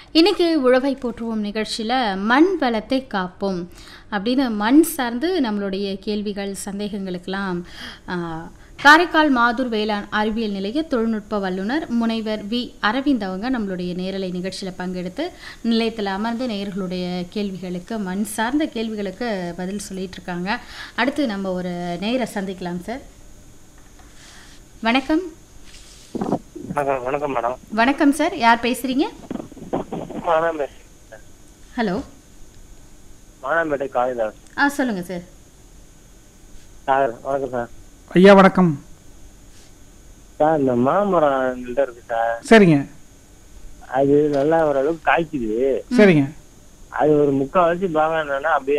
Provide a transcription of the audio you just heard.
இன்னைக்கு உழவை போற்றுவோம் நிகழ்ச்சியில் மண் வளத்தை காப்போம் அப்படின்னு மண் சார்ந்து நம்மளுடைய கேள்விகள் சந்தேகங்களுக்கெல்லாம் ஆ, காரைக்கால் மாதூர் வேளாண் அறிவியல் நிலைய தொழில்நுட்ப வல்லுனர் முனைவர் வி அரவிந்த் அவங்க நம்மளுடைய நேரலை நிகழ்ச்சியில் பங்கெடுத்து நிலையத்தில் அமர்ந்து நேயர்களுடைய கேள்விகளுக்கு மண் சார்ந்த கேள்விகளுக்கு பதில் சொல்லிட்டு இருக்காங்க அடுத்து நம்ம ஒரு நேயரை சந்திக்கலாம் சார் வணக்கம் வணக்கம் வணக்கம் மேடம் வணக்கம் சார் யார் பேசுறீங்க மானாம்பேட்டை ஹலோ மானாம்பேட்டை காளிதாஸ் ஆ சொல்லுங்க சார் சார் வணக்கம் சார் ஐயா வணக்கம் சார் இந்த மாமரம் எங்கள்கிட்ட இருக்கு சார் சரிங்க அது நல்லா ஓரளவுக்கு காய்க்குது சரிங்க அது ஒரு முக்கால் வச்சு பாகம் என்னன்னா அப்படியே